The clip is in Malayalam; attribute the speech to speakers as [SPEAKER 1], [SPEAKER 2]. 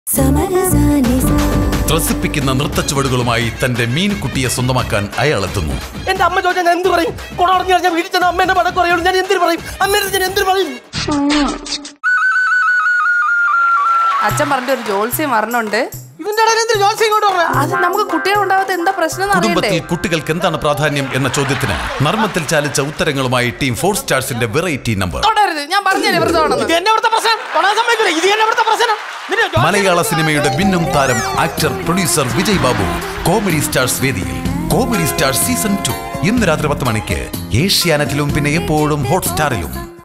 [SPEAKER 1] ത്രസിപ്പിക്കുന്ന നൃത്തച്ചുവടുകളുമായി തന്റെ മീൻകുട്ടിയെ സ്വന്തമാക്കാൻ അയാൾ എത്തുന്നു
[SPEAKER 2] എന്റെ അമ്മ ചോദിച്ചാൽ ഞാൻ എന്ത് പറയും കൊടറഞ്ഞു കഴിഞ്ഞാൽ വീട്ടിൽ ചെന്ന അമ്മ എന്നെ പടക്കം പറയുള്ളൂ ഞാൻ എന്തിനു പറയും അമ്മേനെ ഞാൻ എന്തിനു പറയും
[SPEAKER 3] അച്ഛൻ പറഞ്ഞ ഒരു ജോത്സ്യം മരണുണ്ട്
[SPEAKER 2] ഇതിന്റെ ഇടയിൽ എന്തിനു ജോത്സ്യം ഇങ്ങോട്ട് പറഞ്ഞ
[SPEAKER 3] അത് നമുക്ക് കുട്ടികളുണ്ടാവാത്ത എന്താ പ്രശ്നം എന്ന് അറിയണ്ടേ
[SPEAKER 1] കുടുംബത്തിൽ കുട്ടികൾക്ക് എന്താണ് പ്രാധാന്യം എന്ന ചോദ്യത്തിന് നർമ്മത്തിൽ ചാലിച്ച ഉത്തരങ്ങളുമായി ടീം ഫോർ സ്റ്റാർസിന്റെ വെറൈറ്റി നമ്പർ
[SPEAKER 3] തുടരുത് ഞാൻ പറഞ്ഞല്ലേ വെറുതെ
[SPEAKER 2] ഇത്
[SPEAKER 3] ആണെന്ന്
[SPEAKER 2] എന്നെ ഇവിടുത്തെ പ്രശ്നം തൊടാൻ സമ്മതിക്കില്ല ഇത് എന്നെ ഇവിടുത്തെ പ്രശ്നം നിന്റെ ജോത്സ്യം-
[SPEAKER 1] മലയാള സിനിമയുടെ മിന്നും താരം actor producer Vijay Babu comedy stars വേദിയിൽ കോമഡി സ്റ്റാർ സീസൺ ടു ഇന്ന് രാത്രി പത്ത് മണിക്ക് ഏഷ്യാനെറ്റിലും പിന്നെ എപ്പോഴും ഹോട്ട്സ്റ്റാറിലും